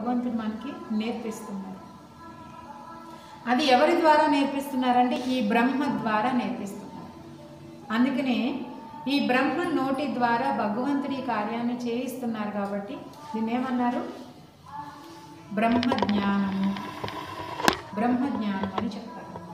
భగవంతుడు మనకి నేర్పిస్తున్నారు అది ఎవరి ద్వారా నేర్పిస్తున్నారంటే ఈ బ్రహ్మ ద్వారా నేర్పిస్తున్నారు అందుకనే ఈ బ్రహ్మ నోటి ద్వారా భగవంతుడి ఈ కార్యాన్ని చేయిస్తున్నారు కాబట్టి దీన్ని ఏమన్నారు బ్రహ్మ జ్ఞానము బ్రహ్మ జ్ఞానం అని చెప్తారు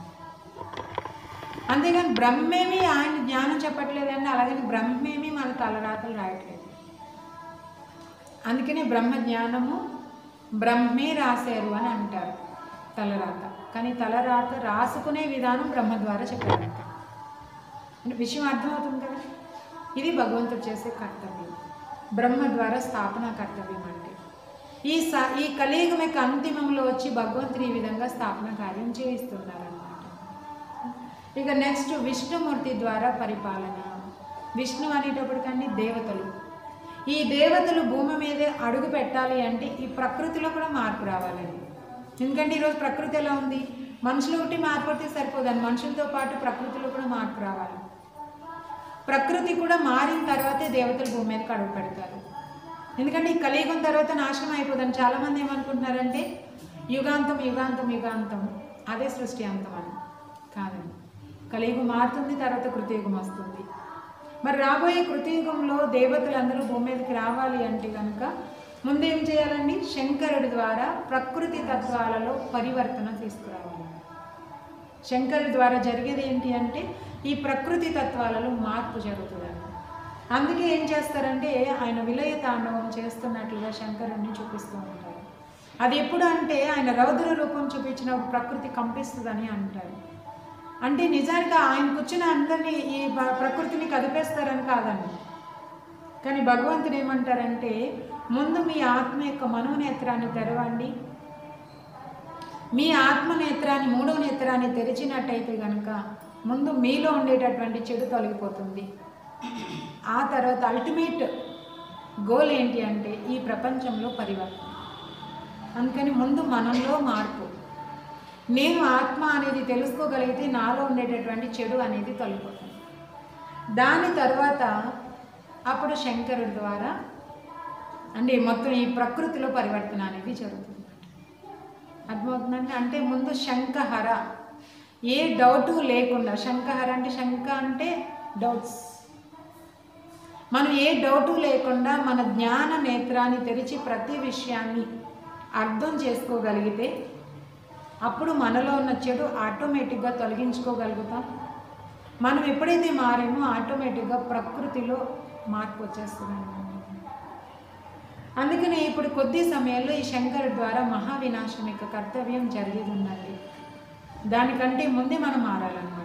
అంతేగాని బ్రహ్మేమి ఆయన జ్ఞానం చెప్పట్లేదండి అలాగని బ్రహ్మేమి మన తలరాతలు రాయట్లేదు అందుకనే బ్రహ్మ జ్ఞానము బ్రహ్మే రాశారు అని అంటారు తలరాత కానీ తలరాత రాసుకునే విధానం బ్రహ్మ ద్వారా చెప్పారంట అంటే విషయం అర్థమవుతుంది కదా ఇది భగవంతుడు చేసే కర్తవ్యం బ్రహ్మ ద్వారా స్థాపన కర్తవ్యం అంటే ఈ స ఈ కలియుగం యొక్క అంతిమంలో వచ్చి భగవంతుడు ఈ విధంగా స్థాపన కార్యం చేయిస్తున్నారన్నమాట ఇక నెక్స్ట్ విష్ణుమూర్తి ద్వారా పరిపాలన విష్ణు అనేటప్పటికన్నీ దేవతలు ఈ దేవతలు భూమి మీద అడుగు పెట్టాలి అంటే ఈ ప్రకృతిలో కూడా మార్పు రావాలండి ఎందుకంటే ఈరోజు ప్రకృతి ఎలా ఉంది మనుషులు ఒకటి మార్పు వస్తే సరిపోదండి మనుషులతో పాటు ప్రకృతిలో కూడా మార్పు రావాలి ప్రకృతి కూడా మారిన తర్వాతే దేవతలు భూమి మీదకి అడుగు పెడతారు ఎందుకంటే ఈ కలియుగం తర్వాత నాశనం అయిపోదని చాలామంది ఏమనుకుంటున్నారంటే యుగాంతం యుగాంతం యుగాంతం అదే సృష్టి అంతం అని కాదండి కలియుగం మారుతుంది తర్వాత కృతయుగం వస్తుంది మరి రాబోయే కృతయుగంలో దేవతలందరూ భూమి మీదకి రావాలి అంటే కనుక ముందేం చేయాలండి శంకరుడి ద్వారా ప్రకృతి తత్వాలలో పరివర్తన తీసుకురావాలి శంకరుడి ద్వారా జరిగేది ఏంటి అంటే ఈ ప్రకృతి తత్వాలలో మార్పు జరుగుతుందండి అందుకే ఏం చేస్తారంటే ఆయన విలయ తాండవం చేస్తున్నట్లుగా శంకరుడిని చూపిస్తూ ఉంటారు అది ఎప్పుడు అంటే ఆయన రౌద్ర రూపం చూపించినప్పుడు ప్రకృతి కంపిస్తుందని అంటారు అంటే నిజానికి ఆయన కూర్చుని అందరినీ ఈ ప- ప్రకృతిని కదిపేస్తారని కాదండి కానీ భగవంతుడు ఏమంటారంటే ముందు మీ ఆత్మ యొక్క మనోనేత్రాన్ని తెరవండి మీ ఆత్మ నేత్రాన్ని మూడో నేత్రాన్ని తెరిచినట్టయితే కనుక ముందు మీలో ఉండేటటువంటి చెడు తొలగిపోతుంది ఆ తర్వాత అల్టిమేట్ గోల్ ఏంటి అంటే ఈ ప్రపంచంలో పరివర్తన అందుకని ముందు మనంలో మార్పు నేను ఆత్మ అనేది తెలుసుకోగలిగితే నాలో ఉండేటటువంటి చెడు అనేది తొలగిపోతుంది దాని తర్వాత అప్పుడు శంకరుడి ద్వారా అంటే మొత్తం ఈ ప్రకృతిలో పరివర్తన అనేది జరుగుతుంది అర్థమవుతుందండి అంటే ముందు శంకహర ఏ డౌటు లేకుండా శంకహర అంటే శంక అంటే డౌట్స్ మనం ఏ డౌటు లేకుండా మన జ్ఞాన నేత్రాన్ని తెరిచి ప్రతి విషయాన్ని అర్థం చేసుకోగలిగితే అప్పుడు మనలో ఉన్న చెడు ఆటోమేటిక్గా తొలగించుకోగలుగుతాం మనం ఎప్పుడైతే మారేమో ఆటోమేటిక్గా ప్రకృతిలో మార్పు వచ్చేస్తుంది అందుకనే ఇప్పుడు కొద్ది సమయంలో ఈ శంకరు ద్వారా మహావినాశం యొక్క కర్తవ్యం జరిగేది ఉందండి దానికంటే ముందే మనం మారాలన్నమాట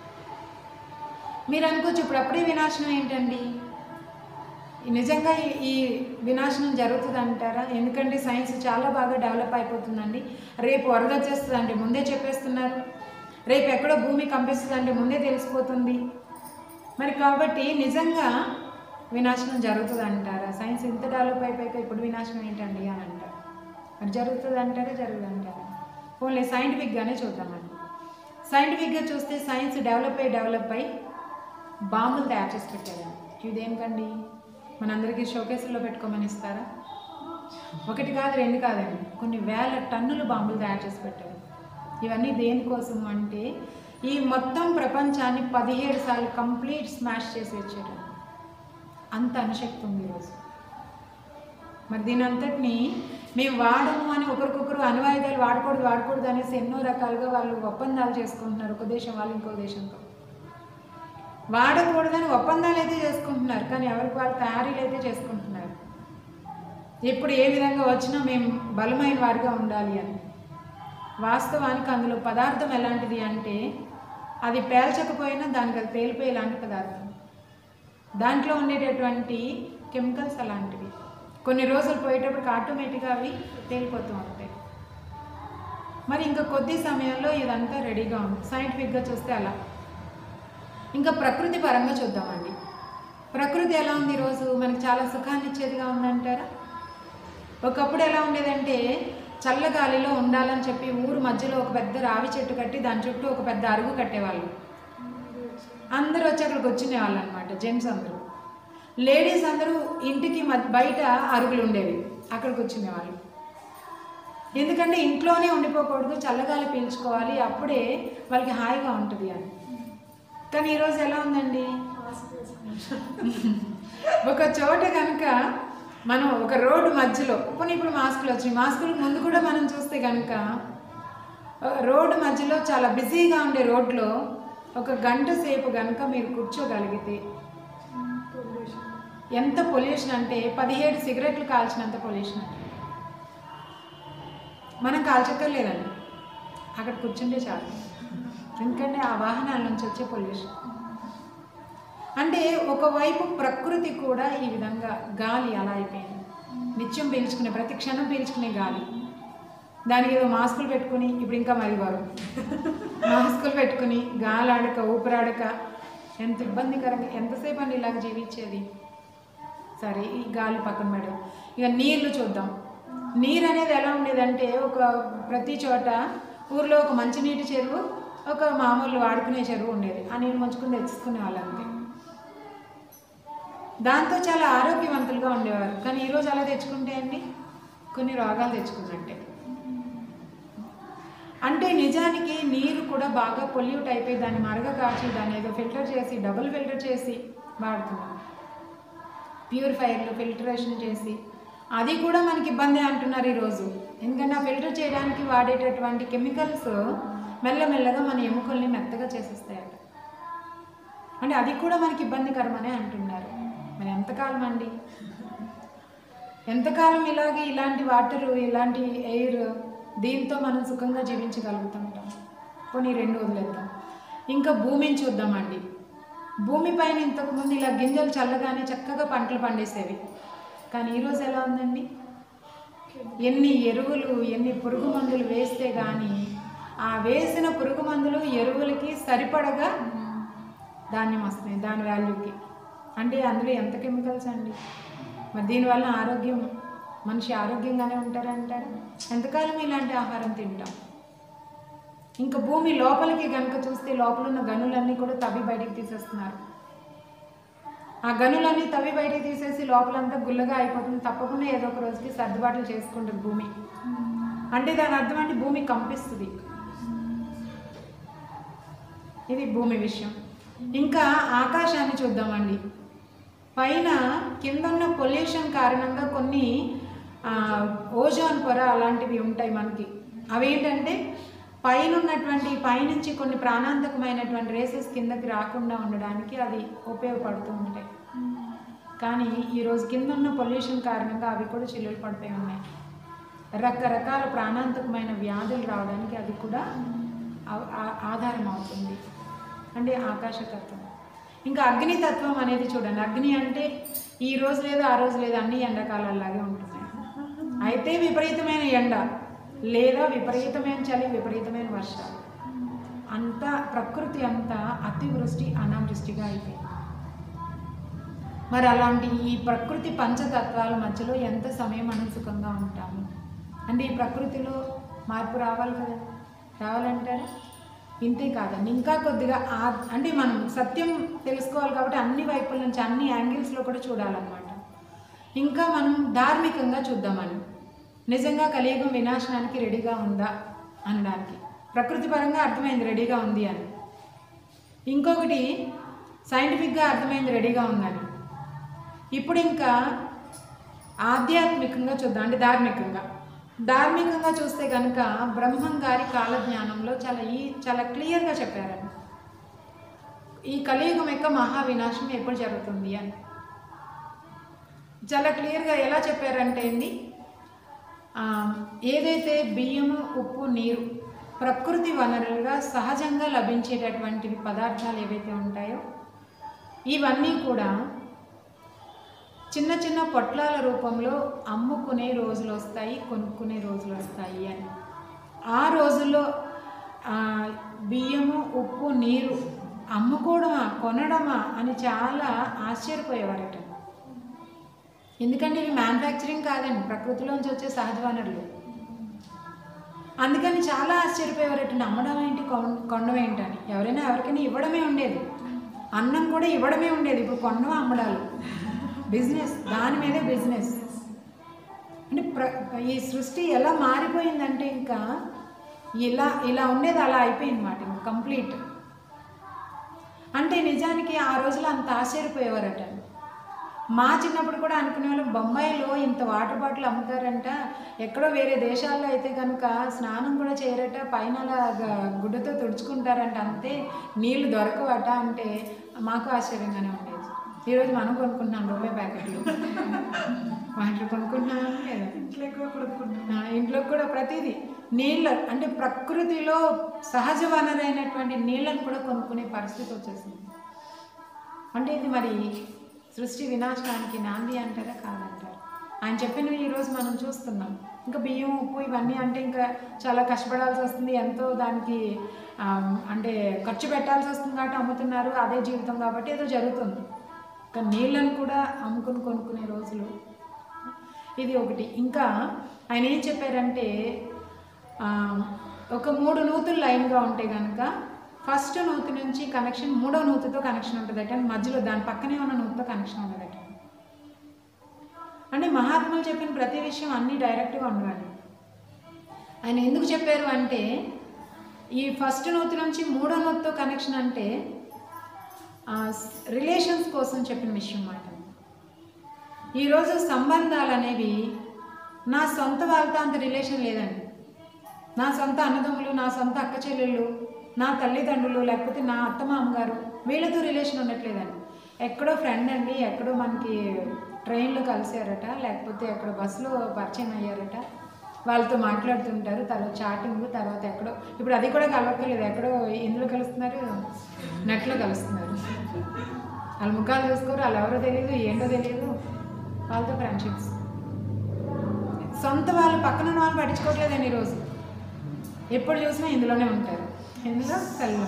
మీరు అనుకోవచ్చు ఇప్పుడు అప్పుడే వినాశనం ఏంటండి ఈ నిజంగా ఈ- ఈ వినాశనం జరుగుతుంది అంటారా ఎందుకంటే సైన్స్ చాలా బాగా డెవలప్ అయిపోతుందండి రేపు వరద వచ్చేస్తుందండి ముందే చెప్పేస్తున్నారు రేపు ఎక్కడో భూమి కంపిస్తుందండి ముందే తెలిసిపోతుంది మరి కాబట్టి నిజంగా వినాశనం జరుగుతుంది అంటారా సైన్స్ ఇంత డెవలప్ అయిపోయాక ఇప్పుడు వినాశనం ఏంటండి అని అంటారు మరి జరుగుతుంది అంటారా జరుగుతుంది అంటారా ఓన్లీ సైంటిఫిక్గానే చూద్దామండి సైంటిఫిక్గా చూస్తే సైన్స్ డెవలప్ అయ్యి డెవలప్ అయ్యి బాంబులు తయారు చేసి పెట్టారండి ఇదేంటండి మనందరికీ షోకేసుల్లో పెట్టుకోమని ఇస్తారా ఒకటి కాదు రెండు కాదండి కొన్ని వేల టన్నులు బాంబులు తయారు చేసి పెట్టారు ఇవన్నీ దేనికోసం అంటే ఈ మొత్తం ప్రపంచాన్ని పదిహేడు సార్లు కంప్లీట్ స్మాష్ చేసి వచ్చాడు అంత అనుశక్తి ఉంది ఈరోజు మరి దీని అంతటిని మేము వాడము అని ఒకరికొకరు అణువాయుధాలు వాడకూడదు వాడకూడదు అనేసి ఎన్నో రకాలుగా వాళ్ళు ఒప్పందాలు చేసుకుంటున్నారు ఒక దేశం వాళ్ళు ఇంకో దేశంతో వాడకూడదని ఒప్పందాలు అయితే చేసుకుంటున్నారు కానీ ఎవరికి వాళ్ళు తయారీలు అయితే చేసుకుంటున్నారు ఇప్పుడు ఏ విధంగా వచ్చినా మేము బలమైన వారిగా ఉండాలి అని వాస్తవానికి అందులో పదార్థం ఎలాంటిది అంటే అది పేల్చకపోయినా దానికి అది తేలిపోయే ఎలాంటి పదార్థం దాంట్లో ఉండేటటువంటి కెమికల్స్ అలాంటివి కొన్ని రోజులు పోయేటప్పటికి ఆటోమేటిక్గా అవి తేలిపోతూ ఉంటాయి మరి ఇంకా కొద్ది సమయంలో ఇదంతా రెడీగా ఉంది సైంటిఫిక్గా చూస్తే అలా ఇంకా ప్రకృతి పరంగా చూద్దామండి ప్రకృతి ఎలా ఉంది ఈరోజు మనకి చాలా సుఖాన్ని ఇచ్చేదిగా ఉందంటారా ఒకప్పుడు ఎలా ఉండేదంటే చల్లగాలిలో ఉండాలని చెప్పి ఊరు మధ్యలో ఒక పెద్ద రావి చెట్టు కట్టి దాని చుట్టూ ఒక పెద్ద అరుగు కట్టేవాళ్ళు అందరూ వచ్చి అక్కడికి వచ్చిన వాళ్ళు అనమాట జెంట్స్ అందరూ లేడీస్ అందరూ ఇంటికి మధ్య బయట అరుగులు ఉండేవి అక్కడికి వచ్చిన వాళ్ళు ఎందుకంటే ఇంట్లోనే ఉండిపోకూడదు చల్లగాలి పీల్చుకోవాలి అప్పుడే వాళ్ళకి హాయిగా ఉంటుంది అని కానీ ఈరోజు ఎలా ఉందండి ఒక చోట కనుక మనం ఒక రోడ్డు మధ్యలో పోనీ ఇప్పుడు మాస్కులు వచ్చినాయి మాస్కులు ముందు కూడా మనం చూస్తే కనుక రోడ్డు మధ్యలో చాలా బిజీగా ఉండే రోడ్లో ఒక గంట సేపు కనుక మీరు కూర్చోగలిగితే ఎంత పొల్యూషన్ అంటే పదిహేడు సిగరెట్లు కాల్చినంత పొల్యూషన్ అంటే మనం కాల్చక్కర్లేదండి అక్కడ కూర్చుంటే చాలు ఎందుకంటే ఆ వాహనాల నుంచి వచ్చే పొల్యూషన్ అంటే ఒకవైపు ప్రకృతి కూడా ఈ విధంగా గాలి అలా అయిపోయింది నిత్యం పీల్చుకునే ప్రతి క్షణం పీల్చుకునే గాలి దానికి ఏదో మాస్కులు పెట్టుకుని ఇప్పుడు ఇంకా మరి వారు మాస్కులు పెట్టుకుని గాలి ఆడక ఊపిరాడక ఎంత ఇబ్బందికరంగా ఎంతసేపు అండి ఇలాగ జీవించేది సరే ఈ గాలి పక్కన పెడదాం ఇక నీళ్లు చూద్దాం నీరు అనేది ఎలా ఉండేదంటే ఒక ప్రతి చోట ఊర్లో ఒక మంచినీటి చెరువు ఒక మామూలు వాడుకునే చెరువు ఉండేది ఆ నీళ్ళు మంచుకుని తెచ్చుకునే వాళ్ళు అంతే దాంతో చాలా ఆరోగ్యవంతులుగా ఉండేవారు కానీ ఈరోజు అలా తెచ్చుకుంటే అండి కొన్ని రోగాలు తెచ్చుకున్నట్టే అంటే నిజానికి నీరు కూడా బాగా పొల్యూట్ అయిపోయి దాన్ని మరగ కాచి దాన్ని ఏదో ఫిల్టర్ చేసి డబుల్ ఫిల్టర్ చేసి వాడుతున్నాం ప్యూరిఫైర్లు ఫిల్టరేషన్ చేసి అది కూడా మనకి ఇబ్బంది అంటున్నారు ఈరోజు ఎందుకంటే ఆ ఫిల్టర్ చేయడానికి వాడేటటువంటి కెమికల్స్ మెల్లమెల్లగా మన ఎముకల్ని మెత్తగా చేసేస్తాయట అంటే అది కూడా మనకి ఇబ్బందికరమనే అంటున్నారు మరి ఎంతకాలం అండి ఎంతకాలం ఇలాగే ఇలాంటి వాటర్ ఇలాంటి ఎయిర్ దీంతో మనం సుఖంగా జీవించగలుగుతుంటాం పోనీ రెండు వదిలేద్దాం ఇంకా భూమిని చూద్దామండి భూమి పైన ఇంతకుముందు ఇలా గింజలు చల్లగానే చక్కగా పంటలు పండేసేవి కానీ ఈరోజు ఎలా ఉందండి ఎన్ని ఎరువులు ఎన్ని పురుగు మందులు వేస్తే కానీ ఆ వేసిన పురుగు మందులు ఎరువులకి సరిపడగా ధాన్యం వస్తుంది దాని వాల్యూకి అంటే అందులో ఎంత కెమికల్స్ అండి మరి దీనివల్ల ఆరోగ్యం మనిషి ఆరోగ్యంగానే ఉంటారంటారు ఎంతకాలం ఇలాంటి ఆహారం తింటాం ఇంకా భూమి లోపలికి కనుక చూస్తే లోపల ఉన్న గనులన్నీ కూడా తవ్వి బయటికి తీసేస్తున్నారు ఆ గనులన్నీ తవ్వి బయటికి తీసేసి లోపలంతా గుల్లగా అయిపోతుంది తప్పకుండా ఏదో ఒక రోజుకి సర్దుబాట్లు చేసుకుంటుంది భూమి అంటే దాని అర్థం అంటే భూమి కంపిస్తుంది ఇది భూమి విషయం ఇంకా ఆకాశాన్ని చూద్దామండి పైన కింద ఉన్న పొల్యూషన్ కారణంగా కొన్ని ఆ, ఓజోన్ పొర అలాంటివి ఉంటాయి మనకి అవి ఏంటంటే పైన ఉన్నటువంటి పైనుంచి కొన్ని ప్రాణాంతకమైనటువంటి రేసెస్ కిందకి రాకుండా ఉండడానికి అది ఉపయోగపడుతూ ఉంటాయి కానీ ఈరోజు కింద ఉన్న పొల్యూషన్ కారణంగా అవి కూడా చిల్లులు పడిపోయి ఉన్నాయి రకరకాల ప్రాణాంతకమైన వ్యాధులు రావడానికి అది కూడా ఆ- ఆ- ఆధారం అవుతుంది అంటే ఆకాశతత్వం ఇంకా అగ్నితత్వం అనేది చూడండి అగ్ని అంటే ఈ రోజు లేదు ఆ రోజు లేదు అన్ని ఎండాకాలాలాగే ఉంటున్నాయి అయితే విపరీతమైన ఎండ లేదా విపరీతమైన చలి విపరీతమైన వర్షాలు అంతా ప్రకృతి అంతా అతివృష్టి అనావృష్టిగా అయిపోయింది మరి అలాంటి ఈ ప్రకృతి పంచతత్వాల మధ్యలో ఎంత సమయం మనం సుఖంగా ఉంటాము అంటే ఈ ప్రకృతిలో మార్పు రావాలి కదా రావాలంటారా ఇంతే కాదండి ఇంకా కొద్దిగా ఆ అంటే మనం సత్యం తెలుసుకోవాలి కాబట్టి అన్ని వైపుల నుంచి అన్ని యాంగిల్స్లో కూడా చూడాలన్నమాట ఇంకా మనం ధార్మికంగా చూద్దామని నిజంగా కలియుగం వినాశనానికి రెడీగా ఉందా అనడానికి ప్రకృతి పరంగా అర్థమైంది రెడీగా ఉంది అని ఇంకొకటి సైంటిఫిక్గా అర్థమైంది రెడీగా ఉందని ఇప్పుడు ఇంకా ఆధ్యాత్మికంగా చూద్దాం అంటే ధార్మికంగా ధార్మికంగా చూస్తే కనుక బ్రహ్మం గారి కాలజ్ఞానంలో చాలా ఈ చాలా క్లియర్గా చెప్పారండి ఈ కలియుగం యొక్క మహా వినాశనం ఎప్పుడు జరుగుతుంది అని చాలా క్లియర్గా ఎలా చెప్పారంటే అండి ఆ, ఏదైతే బియ్యము ఉప్పు నీరు ప్రకృతి వనరులుగా సహజంగా లభించేటటువంటి పదార్థాలు ఏవైతే ఉంటాయో ఇవన్నీ కూడా చిన్న చిన్న పొట్లాల రూపంలో అమ్ముకునే రోజులు వస్తాయి కొనుక్కునే రోజులు వస్తాయి అని ఆ రోజుల్లో ఆ, బియ్యము ఉప్పు నీరు అమ్ముకోవడమా కొనడమా అని చాలా ఆశ్చర్యపోయేవారట ఎందుకంటే ఇవి మ్యానుఫ్యాక్చరింగ్ కాదండి ప్రకృతిలోంచి వచ్చే సహజ వనరులు అందుకని చాలా ఆశ్చర్యపోయేవారట అమ్మడం ఏంటి కొన- కొనడం ఏంటని ఎవరైనా ఎవరికైనా ఇవ్వడమే ఉండేది అన్నం కూడా ఇవ్వడమే ఉండేది ఇప్పుడు కొనడం అమ్మడాలు బిజినెస్ దాని మీదే బిజినెస్ అంటే ప్ర ఈ సృష్టి ఎలా మారిపోయిందంటే ఇంకా ఇలా ఇలా ఉండేది అలా అయిపోయింది మాట ఇంకా కంప్లీట్ అంటే నిజానికి ఆ రోజులో అంత ఆశ్చర్యపోయేవారట మా చిన్నప్పుడు కూడా అనుకునే వాళ్ళు బొంబాయిలో ఇంత వాటర్ బాటిల్ అమ్ముతారంట ఎక్కడో వేరే దేశాల్లో అయితే కనుక స్నానం కూడా చేయరట పైన అలా గ- గుడ్డతో తుడుచుకుంటారంట అంతే నీళ్లు దొరకవట అంటే మాకు ఆశ్చర్యంగానే ఉండేది ఈరోజు మనం కొనుక్కుంటున్నాం రూపాయి ప్యాకెట్లు వాటర్ కొనుక్కుంటున్నాం లేదా ఇంట్లో ఎక్కువ కొడుకుంటున్నాం ఆ, ఇంట్లో కూడా ప్రతిదీ నీళ్ళ అంటే ప్రకృతిలో సహజ వనరైనటువంటి నీళ్ళను కూడా కొనుక్కునే పరిస్థితి వచ్చేసింది అంటే ఇది మరి సృష్టి వినాశనానికి నాంది అంటారా కాదంటారు ఆయన చెప్పినవి ఈరోజు మనం చూస్తున్నాం ఇంకా బియ్యం ఉప్పు ఇవన్నీ అంటే ఇంకా చాలా కష్టపడాల్సి వస్తుంది ఎంతో దానికి ఆ, అంటే ఖర్చు పెట్టాల్సి వస్తుంది కాబట్టి అమ్ముతున్నారు అదే జీవితం కాబట్టి ఏదో జరుగుతుంది ఇంకా నీళ్ళను కూడా అమ్ముకుని కొనుక్కునే రోజులు ఇది ఒకటి ఇంకా ఆయన ఏం చెప్పారంటే ఆ, ఒక మూడు నూతులు లైన్గా ఉంటే కనుక ఫస్ట్ నూతి నుంచి కనెక్షన్ మూడో నూతితో కనెక్షన్ ఉంటుందట మధ్యలో దాని పక్కనే ఉన్న నూతితో కనెక్షన్ ఉండదట అంటే మహాత్ములు చెప్పిన ప్రతి విషయం అన్నీ డైరెక్ట్గా ఉండవాలి ఆయన ఎందుకు చెప్పారు అంటే ఈ ఫస్ట్ నూతి నుంచి మూడో నూతితో కనెక్షన్ అంటే రిలేషన్స్ కోసం చెప్పిన విషయం మాట ఈరోజు సంబంధాలు అనేవి నా సొంత వాళ్ళతో అంత రిలేషన్ లేదండి నా సొంత అన్నదమ్ములు నా సొంత అక్క చెల్లెళ్ళు నా తల్లిదండ్రులు లేకపోతే నా అత్త మామగారు వీళ్ళతో రిలేషన్ ఉండట్లేదండి ఎక్కడో ఫ్రెండ్ అండి ఎక్కడో మనకి ట్రైన్లో కలిసారట లేకపోతే ఎక్కడో బస్సులో పరిచయం అయ్యారట వాళ్ళతో మాట్లాడుతుంటారు తర్వాత చాటింగ్ తర్వాత ఎక్కడో ఇప్పుడు అది కూడా కలవక్కర్లేదు ఎక్కడో ఇందులో కలుస్తున్నారు నెట్లో కలుస్తున్నారు వాళ్ళ ముఖాలు చూసుకోరు వాళ్ళు ఎవరో తెలియదు ఏంటో తెలియదు వాళ్ళతో ఫ్రెండ్షిప్స్ సొంత వాళ్ళు పక్కన ఉన్న వాళ్ళు పట్టించుకోవట్లేదండి ఈరోజు ఎప్పుడు చూసినా ఇందులోనే ఉంటారు ఇందులో సెల్లో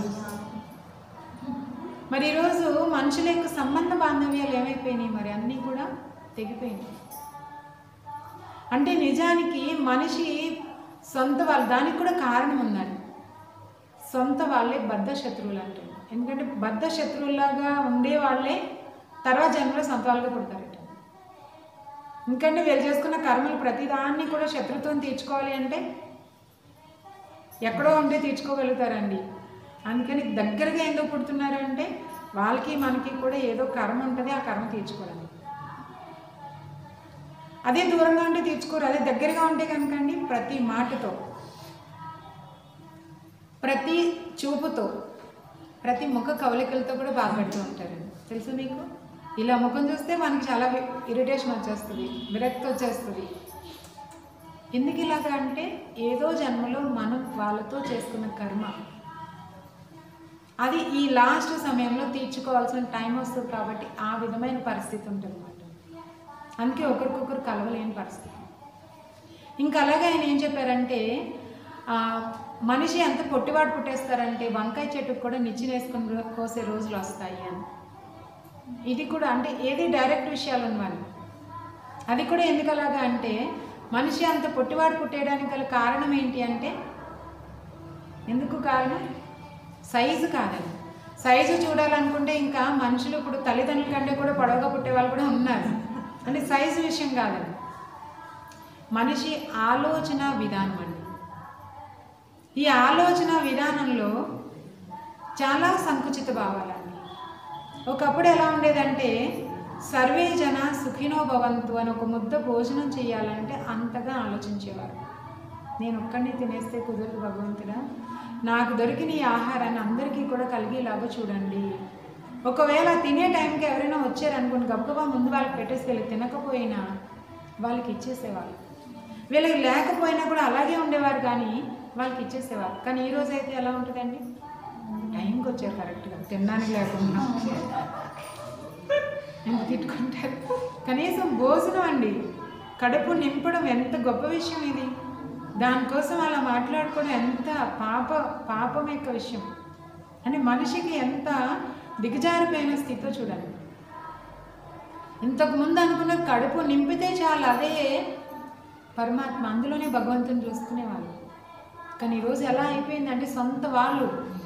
మరి ఈరోజు మనుషుల యొక్క సంబంధ బాంధవ్యాలు ఏమైపోయినాయి మరి అన్నీ కూడా తెగిపోయినాయి అంటే నిజానికి మనిషి సొంత వాళ్ళు దానికి కూడా కారణం ఉందండి సొంత వాళ్ళే బద్ధ శత్రువులు అంటారు ఎందుకంటే బద్ధ శత్రువులాగా ఉండే వాళ్ళే తర్వాత జన్మలో సొంత వాళ్ళగా పుడతారట ఎందుకంటే వీళ్ళు చేసుకున్న కర్మలు ప్రతిదాన్ని కూడా శత్రుత్వం తీర్చుకోవాలి అంటే ఎక్కడో ఉంటే తీర్చుకోగలుగుతారండి అందుకని దగ్గరగా ఎందుకు పుడుతున్నారంటే వాళ్ళకి మనకి కూడా ఏదో కర్మ ఉంటుంది ఆ కర్మ తీర్చుకోవడానికి అదే దూరంగా ఉంటే తీర్చుకోరు అదే దగ్గరగా ఉంటే కనుకండి ప్రతి మాటతో ప్రతి చూపుతో ప్రతి ముఖ కవలికలతో కూడా బాధపడుతూ ఉంటారండి తెలుసు మీకు ఇలా ముఖం చూస్తే మనకి చాలా ఇరిటేషన్ వచ్చేస్తుంది విరక్తి వచ్చేస్తుంది ఎందుకు ఇలాగా అంటే ఏదో జన్మలో మనం వాళ్ళతో చేసుకున్న కర్మ అది ఈ లాస్ట్ సమయంలో తీర్చుకోవాల్సిన టైం వస్తుంది కాబట్టి ఆ విధమైన పరిస్థితి ఉంటుంది అన్నమాట అందుకే ఒకరికొకరు కలవలేని పరిస్థితి ఇంకా అలాగే ఆయన ఏం చెప్పారంటే ఆ, మనిషి ఎంత పొట్టివాడు పుట్టేస్తారంటే వంకాయ చెట్టుకు కూడా నిచ్చినేసుకుని రో- కోసే రోజులు వస్తాయి అని ఇది కూడా అంటే ఏది డైరెక్ట్ విషయాలు ఉన్నవాళ్ళు అది కూడా ఎందుకు అలాగా అంటే మనిషి అంత పొట్టివాడు పుట్టేయడానికి గల కారణం ఏంటి అంటే ఎందుకు కారణం సైజు కాదండి సైజు చూడాలనుకుంటే ఇంకా మనుషులు ఇప్పుడు తల్లిదండ్రుల కంటే కూడా పొడవుగా పుట్టే వాళ్ళు కూడా ఉన్నారు అంటే సైజు విషయం కాదండి మనిషి ఆలోచన విధానం అండి ఈ ఆలోచన విధానంలో చాలా సంకుచిత భావాలండి ఒకప్పుడు ఎలా ఉండేదంటే సర్వే జన సుఖినో భవంతు అని ఒక ముద్ద భోజనం చేయాలంటే అంతగా ఆలోచించేవారు నేను ఒక్కడిని తినేస్తే కుదరదు భగవంతుడా నాకు దొరికిన ఈ ఆహారాన్ని అందరికీ కూడా కలిగేలాగా చూడండి ఒకవేళ తినే టైంకి ఎవరైనా వచ్చారనుకోండి గబగబా ముందు వాళ్ళకి పెట్టేసి వీళ్ళకి తినకపోయినా వాళ్ళకి ఇచ్చేసేవాళ్ళు వీళ్ళకి లేకపోయినా కూడా అలాగే ఉండేవారు కానీ వాళ్ళకి ఇచ్చేసేవారు కానీ ఈ రోజు అయితే ఎలా ఉంటుందండి టైంకి వచ్చారు కరెక్ట్గా తినడానికి లేకుండా ఎంత తిట్టుకుంటారు కనీసం భోజనం అండి కడుపు నింపడం ఎంత గొప్ప విషయం ఇది దానికోసం అలా మాట్లాడుకోవడం ఎంత పాప పాపం యొక్క విషయం అంటే మనిషికి ఎంత దిగజారిపోయిన స్థితిలో చూడండి ఇంతకు ముందు అనుకున్న కడుపు నింపితే చాలు అదే పరమాత్మ అందులోనే భగవంతుని చూసుకునేవాళ్ళు కానీ ఈరోజు ఎలా అయిపోయిందంటే సొంత వాళ్ళు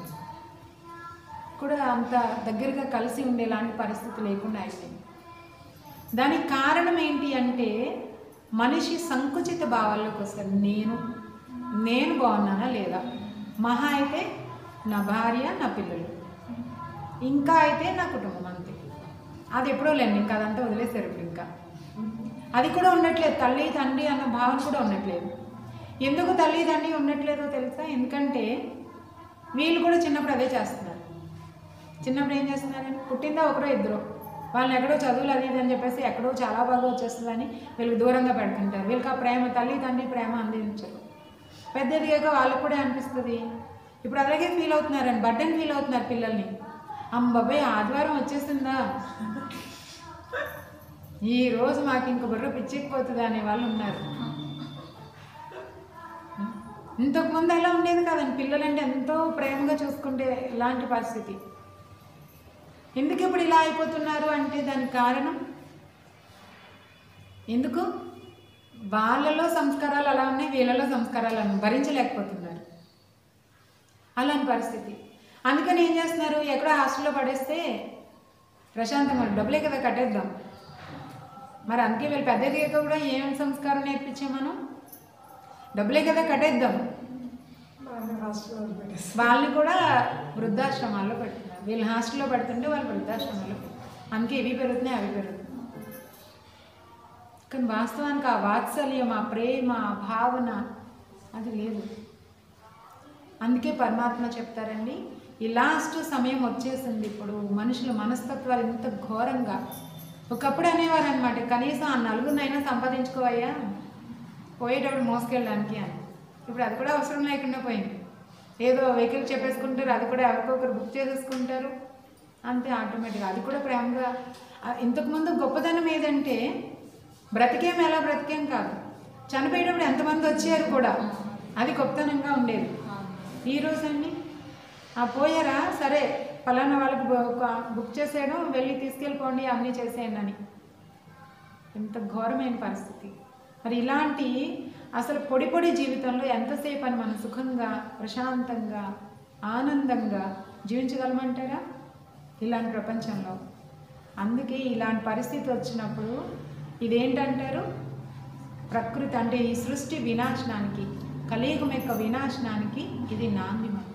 కూడా అంత దగ్గరగా కలిసి ఉండేలాంటి పరిస్థితి లేకుండా అయిపోయింది దానికి కారణం ఏంటి అంటే మనిషి సంకుచిత భావాల్లోకి వస్తారు నేను నేను బాగున్నానా లేదా మహా అయితే నా భార్య నా పిల్లలు ఇంకా అయితే నా కుటుంబం అంతే అది ఎప్పుడో లేండి ఇంకా అదంతా వదిలేశారు ఇప్పుడు ఇంకా అది కూడా ఉండట్లేదు తల్లి తండ్రి అన్న భావన కూడా ఉండట్లేదు ఎందుకు తల్లి తండ్రి ఉండట్లేదో తెలుసా ఎందుకంటే వీళ్ళు కూడా చిన్నప్పుడు అదే చేస్తున్నారు చిన్నప్పుడు ఏం చేస్తున్నారండి పుట్టిందా ఒకరో ఇద్దరు వాళ్ళని ఎక్కడో చదువులు అది ఇది అని చెప్పేసి ఎక్కడో చాలా బాగా వచ్చేస్తుందని వీళ్ళకి దూరంగా పెడుతుంటారు వీళ్ళకి ఆ ప్రేమ తల్లి తండ్రి ప్రేమ అందించరు పెద్ద ఎదిగాక వాళ్ళకు కూడా అనిపిస్తుంది ఇప్పుడు అలాగే ఫీల్ అవుతున్నారండి బర్డెన్ ఫీల్ అవుతున్నారు పిల్లల్ని అమ్బాబాయ్ ఆదివారం వచ్చేసిందా ఈ రోజు మాకు ఇంక బుర్ర పిచ్చిపోతుంది అనే వాళ్ళు ఉన్నారు ఇంతకు ముందు అలా ఉండేది కదండి పిల్లలంటే ఎంతో ప్రేమగా చూసుకుంటే ఇలాంటి పరిస్థితి ఎందుకు ఇప్పుడు ఇలా అయిపోతున్నారు అంటే దానికి కారణం ఎందుకు వాళ్ళలో సంస్కారాలు అలా ఉన్నాయి వీళ్ళలో సంస్కారాలు అలా భరించలేకపోతున్నారు అలాంటి పరిస్థితి అందుకని ఏం చేస్తున్నారు ఎక్కడో హాస్టల్లో పడేస్తే ప్రశాంతంగా డబ్బులే కదా కట్టేద్దాం మరి అందుకే వీళ్ళు పెద్ద దిగాక కూడా ఏం సంస్కారం నేర్పించాం మనం డబ్బులే కదా కట్టేద్దాం వాళ్ళని కూడా వృద్ధాశ్రమాల్లో పెడుతున్నారు వీళ్ళు హాస్టల్లో పెడుతుంటే వాళ్ళు వృద్ధాశ్రమాల్లో పెడుతున్నారు అందుకే ఇవి పెరుగుతున్నాయి అవి పెరుగుతున్నాయి కానీ వాస్తవానికి ఆ వాత్సల్యం ఆ ప్రేమ ఆ భావన అది లేదు అందుకే పరమాత్మ చెప్తారండి ఈ లాస్ట్ సమయం వచ్చేసింది ఇప్పుడు మనుషుల మనస్తత్వాలు ఇంత ఘోరంగా ఒకప్పుడు అనేవారు అనమాట కనీసం ఆ నలుగురినైనా సంపాదించుకోవయ్యా పోయేటప్పుడు మోసుకెళ్ళడానికి అని ఇప్పుడు అది కూడా అవసరం లేకుండా పోయింది ఏదో వెహికల్ చెప్పేసుకుంటారు అది కూడా ఎవరికొకరు బుక్ చేసేసుకుంటారు అంతే ఆటోమేటిక్గా అది కూడా ప్రేమగా ఆ, ఇంతకుముందు గొప్పదనం ఏదంటే బ్రతికేం ఎలా బ్రతికేం కాదు చనిపోయేటప్పుడు ఎంతమంది వచ్చారు కూడా అది గొప్పతనంగా ఉండేది ఈ రోజండి ఆ పోయారా సరే ఫలానా వాళ్ళకి బు- బుక్ చేసేయడం వెళ్ళి తీసుకెళ్ళిపోండి అన్నీ చేసేయండి అని ఎంత ఘోరమైన పరిస్థితి మరి ఇలాంటి అసలు పొడి పొడి జీవితంలో ఎంతసేపు అని మనం సుఖంగా ప్రశాంతంగా ఆనందంగా జీవించగలమంటారా ఇలాంటి ప్రపంచంలో అందుకే ఇలాంటి పరిస్థితి వచ్చినప్పుడు ఇదేంటంటారు ప్రకృతి అంటే ఈ సృష్టి వినాశనానికి కలియుగం యొక్క వినాశనానికి ఇది నాంది అంటారు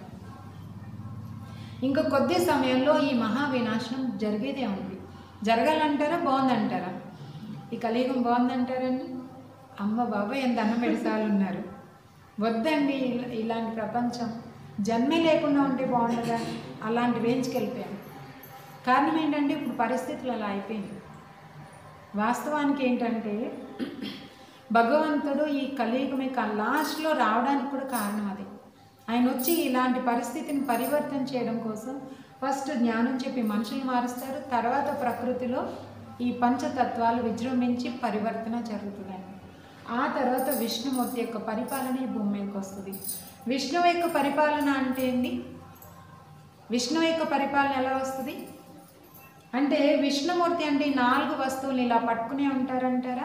ఇంకా కొద్ది సమయంలో ఈ మహా వినాశనం జరిగేదే ఉంది జరగాలంటారా బాగుందంటారా ఈ కలియుగం బాగుందంటారండి అమ్మ బాబాయ్ ఎంత అన్నం పెడతాలు ఉన్నారు వద్దండి ఇలా- ఇలాంటి ప్రపంచం జన్మే లేకుండా ఉంటే బాగుండదా అలాంటి రేంజ్కి వెళ్ళిపోయాను కారణం ఏంటంటే ఇప్పుడు పరిస్థితులు అలా అయిపోయింది వాస్తవానికి ఏంటంటే భగవంతుడు ఈ కలియుగం యొక్క లాస్ట్లో రావడానికి కూడా కారణం అది ఆయన వచ్చి ఇలాంటి పరిస్థితిని పరివర్తన చేయడం కోసం ఫస్ట్ జ్ఞానం చెప్పి మనుషులు మారుస్తారు తర్వాత ప్రకృతిలో ఈ పంచతత్వాలు విజృంభించి పరివర్తన జరుగుతుందండి ఆ తర్వాత విష్ణుమూర్తి యొక్క పరిపాలన ఈ భూమి మీదకి వస్తుంది విష్ణువు యొక్క పరిపాలన అంటే ఏంటి విష్ణువు యొక్క పరిపాలన ఎలా వస్తుంది అంటే విష్ణుమూర్తి అంటే ఈ నాలుగు వస్తువులు ఇలా పట్టుకునే ఉంటారంటారా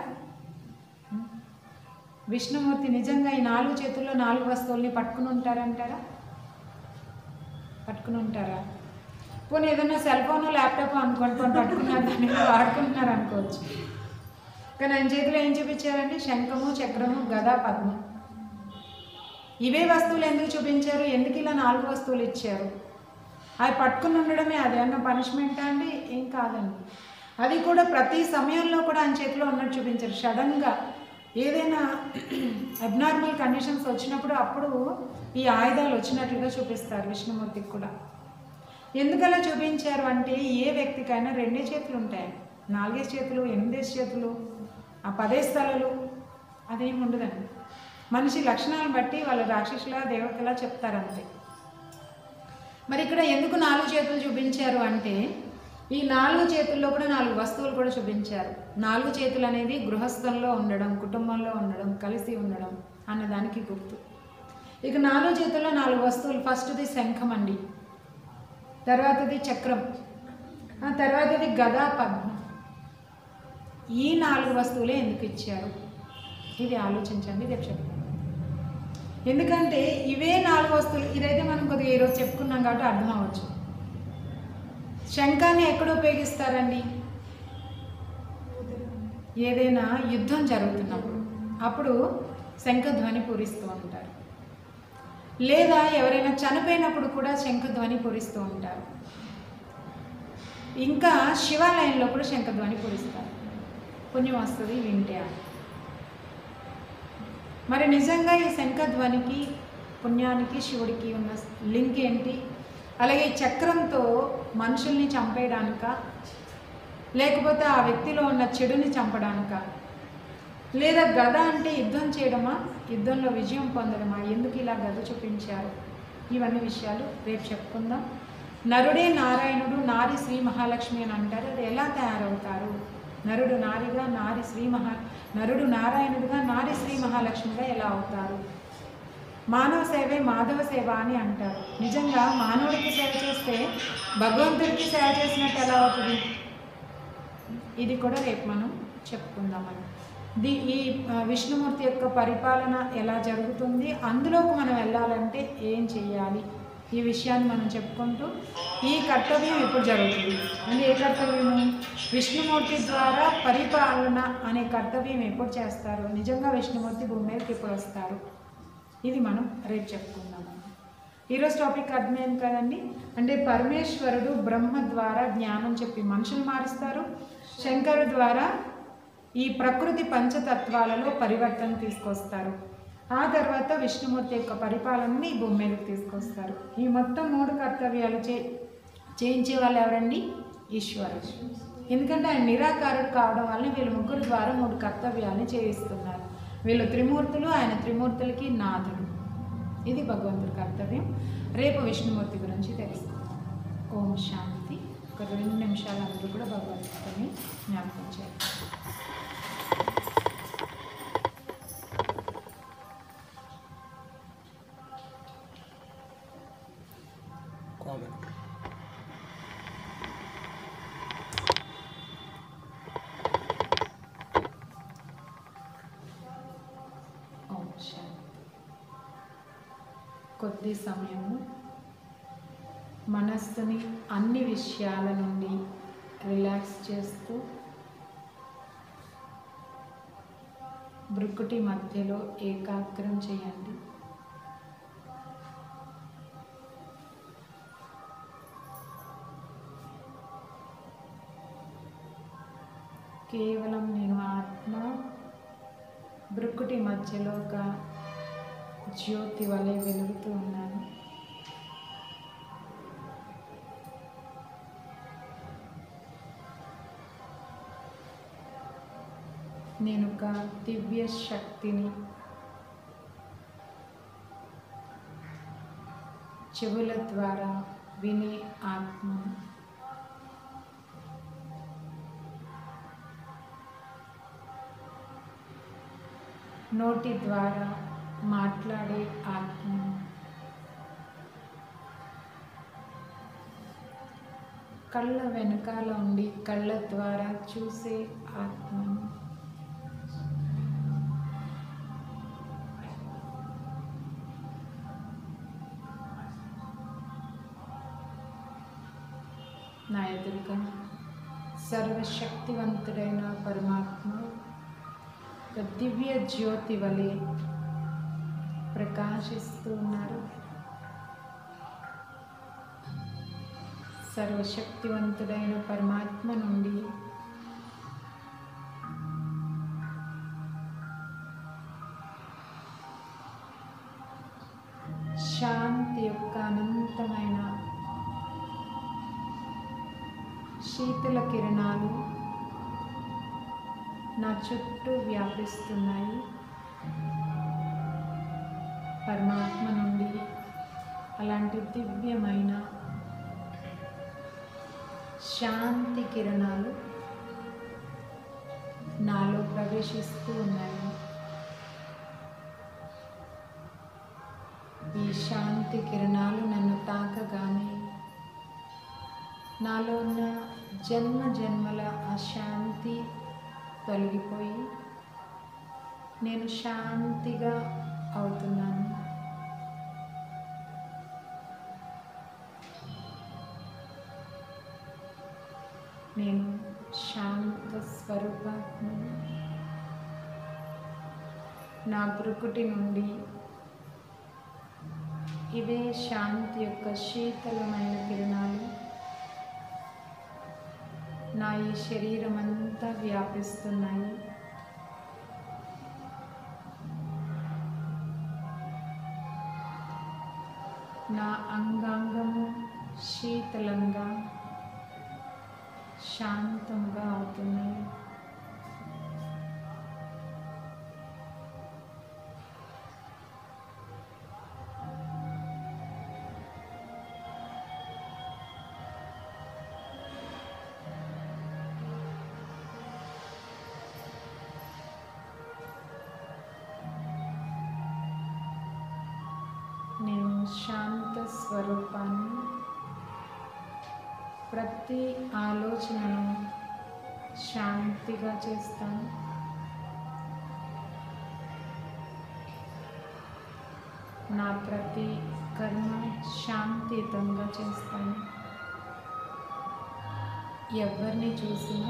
విష్ణుమూర్తి నిజంగా ఈ నాలుగు చేతుల్లో నాలుగు వస్తువుల్ని పట్టుకుని ఉంటారంటారా పట్టుకుని ఉంటారా పోనీ ఏదైనా సెల్ ఫోన్ ల్యాప్టాప్ అనుకోండి పోనీ పట్టుకున్నారు దాన్ని వాడుకుంటున్నారు అనుకోవచ్చు కానీ ఆయన చేతిలో ఏం చూపించారండి శంఖము చక్రము గద పద్మం ఇవే వస్తువులు ఎందుకు చూపించారు ఎందుకు ఇలా నాలుగు వస్తువులు ఇచ్చారు అవి పట్టుకుని ఉండడమే అది అన్న పనిష్మెంటా అండి ఏం కాదండి అది కూడా ప్రతి సమయంలో కూడా ఆయన చేతిలో ఉన్నట్టు చూపించారు సడన్గా ఏదైనా అబ్నార్మల్ కండిషన్స్ వచ్చినప్పుడు అప్పుడు ఈ ఆయుధాలు వచ్చినట్లుగా చూపిస్తారు విష్ణుమూర్తికి కూడా ఎందుకలా చూపించారు అంటే ఏ వ్యక్తికైనా రెండే చేతులు ఉంటాయి నాలుగేసి చేతులు ఎనిమిదేసి చేతులు ఆ పదేసి తలలు అదేం ఉండదండి మనిషి లక్షణాలను బట్టి వాళ్ళు రాక్షసులా దేవతలా చెప్తారంతే మరి ఇక్కడ ఎందుకు నాలుగు చేతులు చూపించారు అంటే ఈ నాలుగు చేతుల్లో కూడా నాలుగు వస్తువులు కూడా చూపించారు నాలుగు చేతులు అనేది గృహస్థంలో ఉండడం కుటుంబంలో ఉండడం కలిసి ఉండడం అన్నదానికి గుర్తు ఇక నాలుగు చేతుల్లో నాలుగు వస్తువులు ఫస్ట్ది శంఖం అండి తర్వాతది చక్రం ఆ తర్వాతది గదా పద్మం ఈ నాలుగు వస్తువులే ఎందుకు ఇచ్చారు ఇది ఆలోచించండి రేపు చెప్తాను ఎందుకంటే ఇవే నాలుగు వస్తువులు ఇదైతే మనం కొద్దిగా ఈరోజు చెప్పుకున్నాం కాబట్టి అర్థం అవ్వచ్చు శంఖాన్ని ఎక్కడ ఉపయోగిస్తారండి ఏదైనా యుద్ధం జరుగుతున్నప్పుడు అప్పుడు శంఖధ్వని పూరిస్తూ ఉంటారు లేదా ఎవరైనా చనిపోయినప్పుడు కూడా శంఖధ్వని పూరిస్తూ ఉంటారు ఇంకా శివాలయంలో కూడా శంఖధ్వని పూరిస్తారు పుణ్యం వస్తుంది వింటే అని. మరి నిజంగా ఈ శంఖధ్వనికి పుణ్యానికి శివుడికి ఉన్న లింక్ ఏంటి అలాగే ఈ చక్రంతో మనుషుల్ని చంపేయడానిక లేకపోతే ఆ వ్యక్తిలో ఉన్న చెడుని చంపడానిక లేదా గద అంటే యుద్ధం చేయడమా యుద్ధంలో విజయం పొందడమా ఎందుకు ఇలా గద చూపించారు ఇవన్నీ విషయాలు రేపు చెప్పుకుందాం నరుడే నారాయణుడు నారి శ్రీ మహాలక్ష్మి అని అంటారు అది ఎలా తయారవుతారు నరుడు నారిగా నారి శ్రీ మహా నరుడు నారాయణుడిగా నారి శ్రీ మహాలక్ష్మిగా ఎలా అవుతారు మానవ సేవే మాధవ సేవ అని అంటారు నిజంగా మానవుడికి సేవ చేస్తే భగవంతుడికి సేవ చేసినట్టు ఎలా అవుతుంది ఇది కూడా రేపు మనం చెప్పుకుందామని ది ఈ ఆ, విష్ణుమూర్తి యొక్క పరిపాలన ఎలా జరుగుతుంది అందులోకి మనం వెళ్ళాలంటే ఏం చేయాలి ఈ విషయాన్ని మనం చెప్పుకుంటూ ఈ కర్తవ్యం ఎప్పుడు జరుగుతుంది అంటే ఏ కర్తవ్యము విష్ణుమూర్తి ద్వారా పరిపాలన అనే కర్తవ్యం ఎప్పుడు చేస్తారు నిజంగా విష్ణుమూర్తి భూమి మీదకి ఎప్పుడు వస్తారు ఇది మనం రేపు చెప్పుకుందాము ఈరోజు టాపిక్ అర్థమైంది కదండి అంటే పరమేశ్వరుడు బ్రహ్మ ద్వారా జ్ఞానం చెప్పి మనుషులు మారుస్తారు శంకరు ద్వారా ఈ ప్రకృతి పంచతత్వాలలో పరివర్తన తీసుకొస్తారు ఆ తర్వాత విష్ణుమూర్తి యొక్క పరిపాలనని ఈ భూమి మీదకి తీసుకొస్తారు ఈ మొత్తం మూడు కర్తవ్యాలు చే చేయించే వాళ్ళు ఎవరండి ఈశ్వరుడు ఎందుకంటే ఆయన నిరాకారుడు కావడం వల్ల వీళ్ళు ముగ్గురు ద్వారా మూడు కర్తవ్యాన్ని చేయిస్తున్నారు వీళ్ళు త్రిమూర్తులు ఆయన త్రిమూర్తులకి నాథుడు ఇది భగవంతుడి కర్తవ్యం రేపు విష్ణుమూర్తి గురించి తెలుసుకుందాం ఓం శాంతి ఒక రెండు నిమిషాలు అందరూ కూడా భగవంతుడిని జ్ఞాపకం చేయాలి కామెంట్ ఓం శాంతి కొద్ది సమయము మనస్సుని అన్ని విషయాల నుండి రిలాక్స్ చేస్తూ బ్రుకుటి మధ్యలో ఏకాగ్రం చేయండి కేవలం నేను ఆత్మ బ్రుక్కుటి మధ్యలో ఒక జ్యోతి వలె వెలుగుతూ ఉన్నాను నేను ఒక దివ్య శక్తిని చెవుల ద్వారా వినే ఆత్మను నోటి ద్వారా మాట్లాడే ఆత్మ కళ్ళ వెనకాల ఉండి కళ్ళ ద్వారా చూసే ఆత్మ నా ఎదురుగా సర్వశక్తివంతుడైన పరమాత్మ ఒక దివ్య జ్యోతి వలె ప్రకాశిస్తూ ఉన్నారు సర్వశక్తివంతుడైన పరమాత్మ నుండి శాంతి యొక్క అనంతమైన శీతల కిరణాలు నా చుట్టూ వ్యాపిస్తున్నాయి పరమాత్మ నుండి అలాంటి దివ్యమైన శాంతి కిరణాలు నాలో ప్రవేశిస్తూ ఉన్నాయి ఈ శాంతి కిరణాలు నన్ను తాకగానే నాలో ఉన్న జన్మ జన్మల అశాంతి తొలగిపోయి నేను శాంతిగా అవుతున్నాను నేను శాంత స్వరూపాత్మను నా బ్రుకుటి నుండి ఇవే శాంతి యొక్క శీతలమైన కిరణాలు నా ఈ శరీరం అంతా వ్యాపిస్తున్నాయి నా అంగాంగము శీతలంగా శాంతంగా అవుతున్నాయి నేను శాంత స్వరూపాన్ని ప్రతి ఆలోచనను శాంతిగా చేస్తాను నా ప్రతి కర్మ శాంతియుతంగా చేస్తాను ఎవరిని చూసినా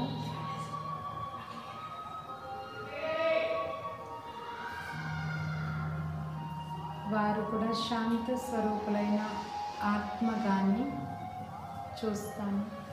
వారు కూడా శాంత స్వరూపులైన ఆత్మగాన్ని చూస్తాను